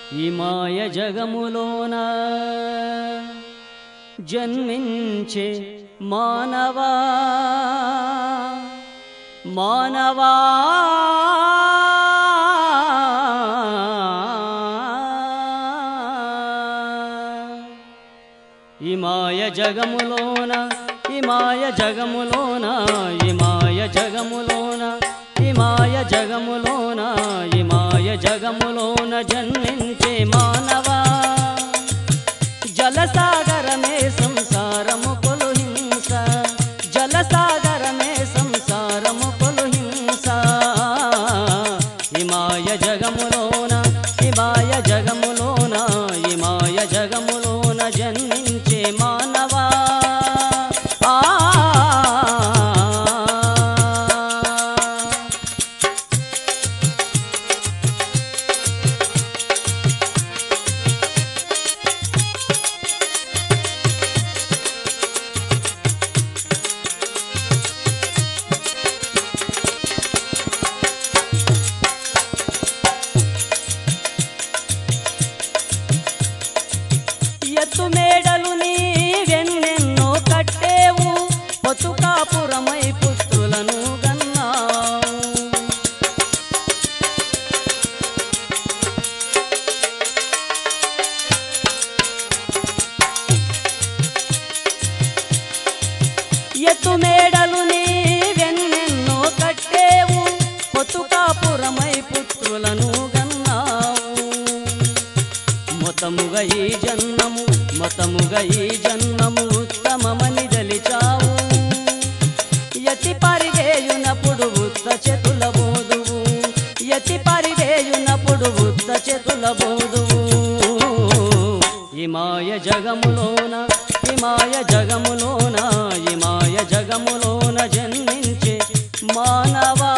ఈ మాయ జగములోన జన్మించే మానవా మానవా ఈ మాయ జగములోన ఈ మాయ జగములోన ఈ మాయ జగములోన ఈ మాయ జగములోన ఈ మాయ జగములోన జన్మించే మానవా జలసాగరమే సంసారము కొలు హింస జలసాగరమే సంసారము కొలు హింస ఈ మాయ జగములోన ఈ మాయ జగములోన ఈ మాయ జగములోన జన్మించే మానవా ఆ ఎత్తు మేడలు నీవెన్నెన్నో కట్టేవు పొత్తుకాపురమై పుత్రులను గన్నావు ఎత్తు మేడలు నీవెన్నెన్నో కట్టేవు పొత్తుకాపురమై పుత్రులను గన్నావు మొతముగా ఈ జన్మము మొతముగా ఈ జన్మము ఉత్తమమని దలిచావు యతి పరివేయునప్పుడు ఉత్త చేతుల బోదువు యతి పరివేయునప్పుడు ఉత్త చేతుల బోదువు ఈ మాయ జగములోన ఈ మాయ జగములోన ఈ మాయ జగములోన జన్మించే మానవా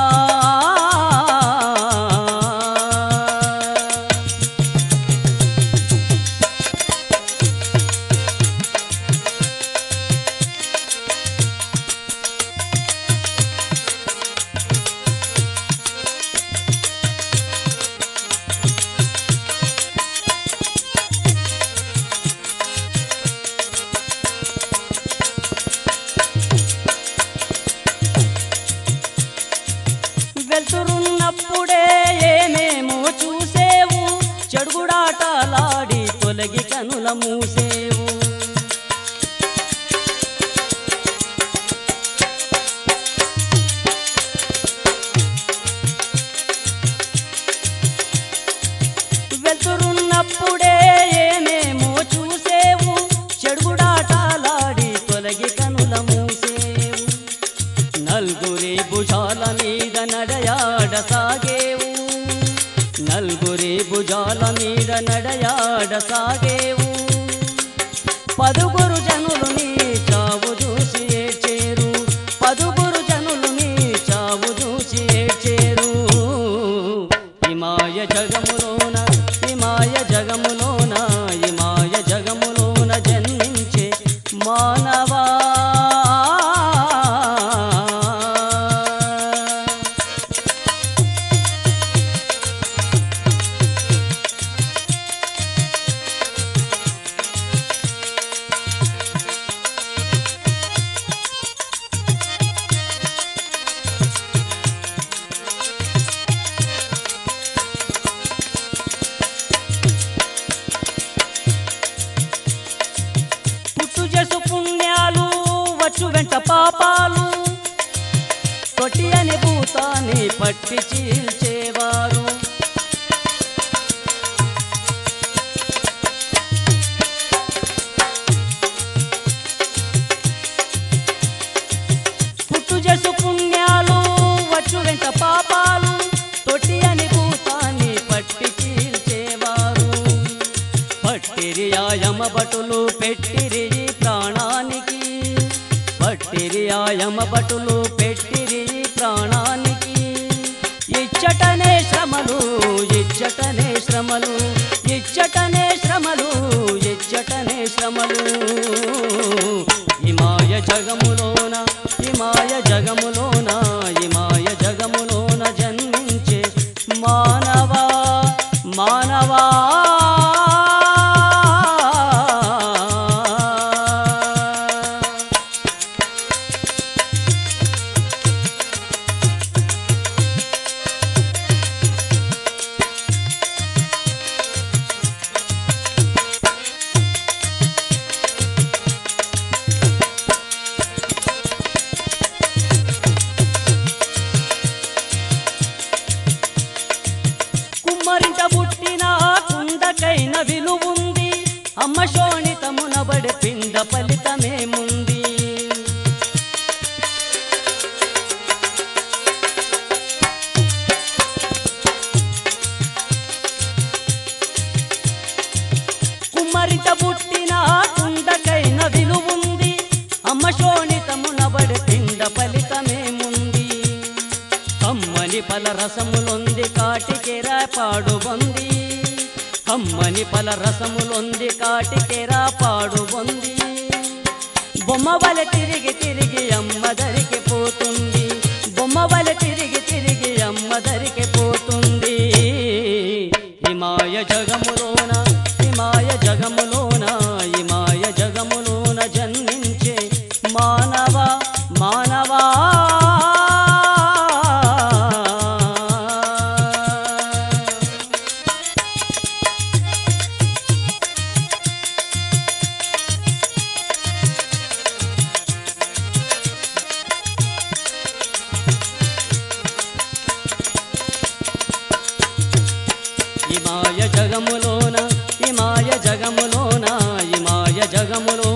వెళ్తురున్నప్పుడే ఏమేమో చూసేవు చెడుగుడాటలాడి తొలగి కనుల మూసేవు వెళ్తురున్నప్పుడే ఏమేమో చూసేవు చెడుగుడాటలాడి తొలగి కనుల మూసేవు నల్గురి భుజాల మీద నడయాడ సాగేవు నల్గురి భుజాల మీద నడయాడ సాగేవు పదుగురు జనులు నీ చావు చూసి ఏడ్చేరు పదుగురు జనులు నీ చావు చూసి ఏడ్చేరు హిమాయ జగములోన హిమాయ జగములోన హిమాయ జగములోన జన్మించే మానవా పుట్టు చేసు పుణ్యాలు వచ్చు వెంట పాపాలు కొట్టి అని భూతాన్ని పట్టి చీల్చేవారు పుట్టు చేసు పుణ్యాలు వచ్చు వెంట పాపాలు తొట్టి అని భూతాన్ని పట్టి చీల్చేవారు పట్టిరి ఆయమ బటులు పెట్టిరి ఈ ప్రాణానికి పట్టిరి ఆయమ బటులు పెట్టిరి ఈ ప్రాణానికి ఇచ్చటనే శ్రమలు ఇచ్చటనే శ్రమలు ఇచ్చటనే శ్రమలు ఇచ్చటనే శ్రమలు హిమాయ జగములోన హిమాయ జగములోన హిమాయ జగములోన జన్మించే మానవా మానవా కమ్మని పల రసములొంది కాటికెరా పాడు బొంది కమ్మని పల రసములొంది కాటికెరా పాడు బొంది బొమ్మ వల తిరిగి తిరిగి అమ్మ దరికి పోతుంది బొమ్మ వల తిరిగి తిరిగి అమ్మ దరికి పోతుంది హిమాయ జగములోన హిమాయ జగములోన హిమాయ జగములోన జన్మించే మానవ మానవా ఇమాయ జగములోన ఇమాయ జగములోన ఇమాయ జగములోన